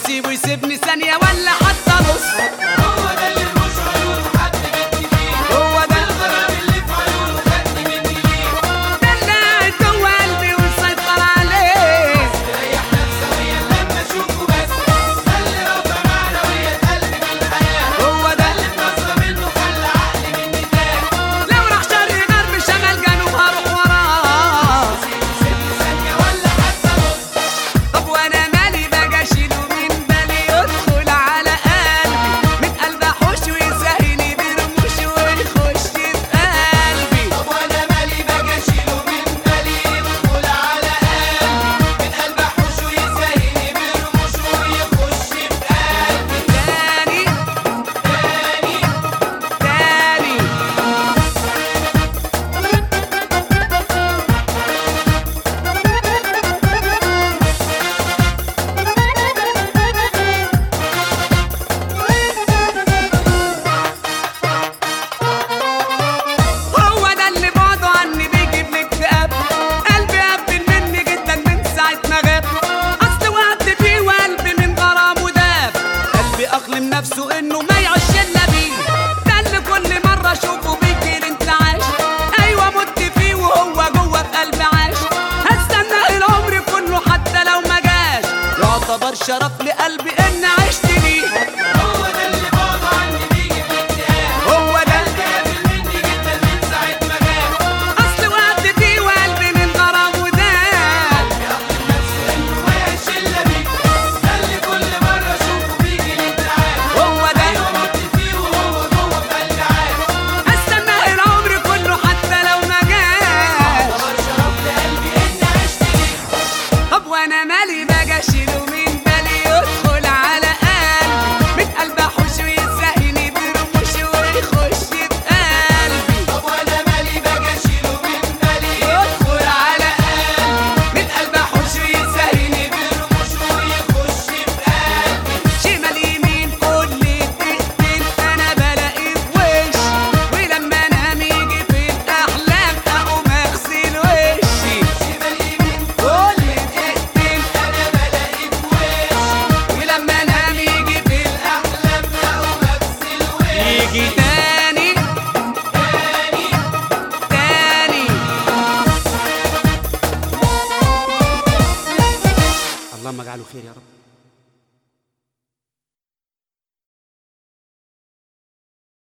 اسيبه يسيبني ثانية ولا حتى نص هو ده اللي مش عيونه حد جبت فيه هو ده الغرام اللي في عيونه خدني مني ليه ده اللي قاعد جوه قلبي ومسيطر عليه ريح نفسويا لما اشوفه بس ده اللي رافع معنويا قلبي بالحياه هو ده اللي اتنصر منه خلى عقلي مني تاه لو راح شرق غرب شمال جنوب هروح وراه سيبه سيبني ثانيه ولا حتى نص طب وانا مالي بقى اشيله من بالي يدخل على قلبي من قلب احوش ويسهلني برموش ويخش في قلبي طب وانا مالي باجي اشيله من بالي يدخل على قلبي من قلب احوش ويسهلني برموش ويخش في قلبي تاني تاني تاني هو ده اللي بعده عني بيجيب لي اكتئاب قلبي قبل مني جدا من ساعة ما غاب أصل وقت فيه وقلبي من غرامه داب قلبي أقلم نفسه إنه ما يعيش إلا بيه ده اللي كل مرة أشوفه بيجي انتعاش أيوة مت فيه وهو جوه في قلبي عاش هستنى العمر كله حتى لو ما جاش يعتبر شرف